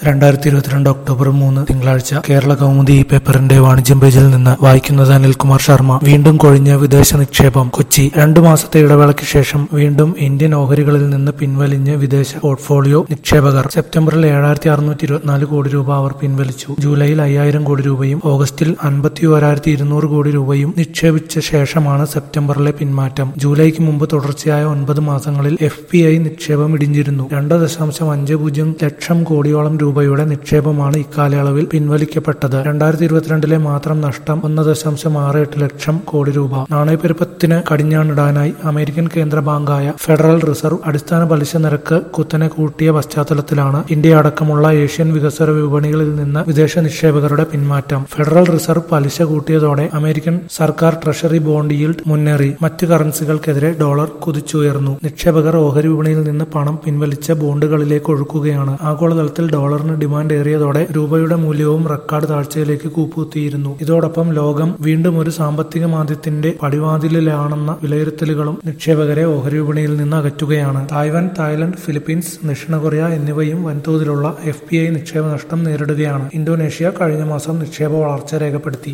രണ്ടായിരത്തി ഇരുപത്തിരണ്ട് ഒക്ടോബർ മൂന്ന് തിങ്കളാഴ്ച കേരള കൗമുദി ഈ പേപ്പറിന്റെ വാണിജ്യം പേജിൽ നിന്ന് വായിക്കുന്നത് അനിൽകുമാർ ശർമ്മ വീണ്ടും കൊഴിഞ്ഞ വിദേശ നിക്ഷേപം കൊച്ചി രണ്ടു മാസത്തെ ഇടവേളയ്ക്ക് ശേഷം വീണ്ടും ഇന്ത്യൻ ഓഹരികളിൽ നിന്ന് പിൻവലിഞ്ഞ് വിദേശ പോർട്ട്ഫോളിയോ നിക്ഷേപകർ സെപ്റ്റംബറിൽ ഏഴായിരത്തി അറുന്നൂറ്റി ഇരുപത്തിനാല് കോടി രൂപ അവർ പിൻവലിച്ചു ജൂലൈയിൽ അയ്യായിരം കോടി രൂപയും ഓഗസ്റ്റിൽ അൻപത്തി ഒരായിരത്തി ഇരുന്നൂറ് കോടി രൂപയും നിക്ഷേപിച്ച ശേഷമാണ് സെപ്റ്റംബറിലെ പിന്മാറ്റം ജൂലൈക്ക് മുമ്പ് തുടർച്ചയായ ഒൻപത് മാസങ്ങളിൽ എഫ് പി ഐ നിക്ഷേപം ഇടിഞ്ഞിരുന്നു രണ്ട് ദശാംശം അഞ്ച് പൂജ്യം ലക്ഷം കോടിയോളം രൂപയുടെ നിക്ഷേപമാണ് ഇക്കാലയളവിൽ പിൻവലിക്കപ്പെട്ടത് രണ്ടായിരത്തി ഇരുപത്തിരണ്ടിലെ മാത്രം നഷ്ടം ഒന്ന് ദശാംശം ആറ് എട്ട് ലക്ഷം കോടി രൂപ നാണയപ്പെരുപ്പത്തിന് കടിഞ്ഞാണിടാനായി അമേരിക്കൻ കേന്ദ്ര ബാങ്കായ ഫെഡറൽ റിസർവ് അടിസ്ഥാന പലിശ നിരക്ക് കുത്തനെ കൂട്ടിയ പശ്ചാത്തലത്തിലാണ് ഇന്ത്യ അടക്കമുള്ള ഏഷ്യൻ വികസ്വര വിപണികളിൽ നിന്ന് വിദേശ നിക്ഷേപകരുടെ പിന്മാറ്റം ഫെഡറൽ റിസർവ് പലിശ കൂട്ടിയതോടെ അമേരിക്കൻ സർക്കാർ ട്രഷറി ബോണ്ട് yield മുന്നേറി മറ്റ് കറൻസികൾക്കെതിരെ ഡോളർ കുതിച്ചുയർന്നു നിക്ഷേപകർ ഓഹരി വിപണിയിൽ നിന്ന് പണം പിൻവലിച്ച ബോണ്ടുകളിലേക്ക് ഒഴുക്കുകയാണ് ആഗോളതലത്തിൽ ഡോളറിന് ഡിമാൻഡ് ഏറിയതോടെ രൂപയുടെ മൂല്യവും റെക്കോർഡ് താഴ്ചയിലേക്ക് കൂപ്പുകുത്തിയിരുന്നു ഇതോടൊപ്പം ലോകം വീണ്ടും ഒരു സാമ്പത്തിക മാന്ദ്യത്തിന്റെ പടിവാതിലിലാണെന്ന വിലയിരുത്തലുകളും നിക്ഷേപകരെ ഓഹരി വിപണിയിൽ നിന്ന് അകറ്റുകയാണ് തായ്വാൻ തായ്ലൻഡ് ഫിലിപ്പീൻസ് ദക്ഷിണ കൊറിയ എന്നിവയും വൻതോതിലുള്ള എഫ് പി ഐ നിക്ഷേപ നഷ്ടം നേരിടുകയാണ് ഇന്തോനേഷ്യ കഴിഞ്ഞ മാസം നിക്ഷേപ വളർച്ച രേഖപ്പെടുത്തി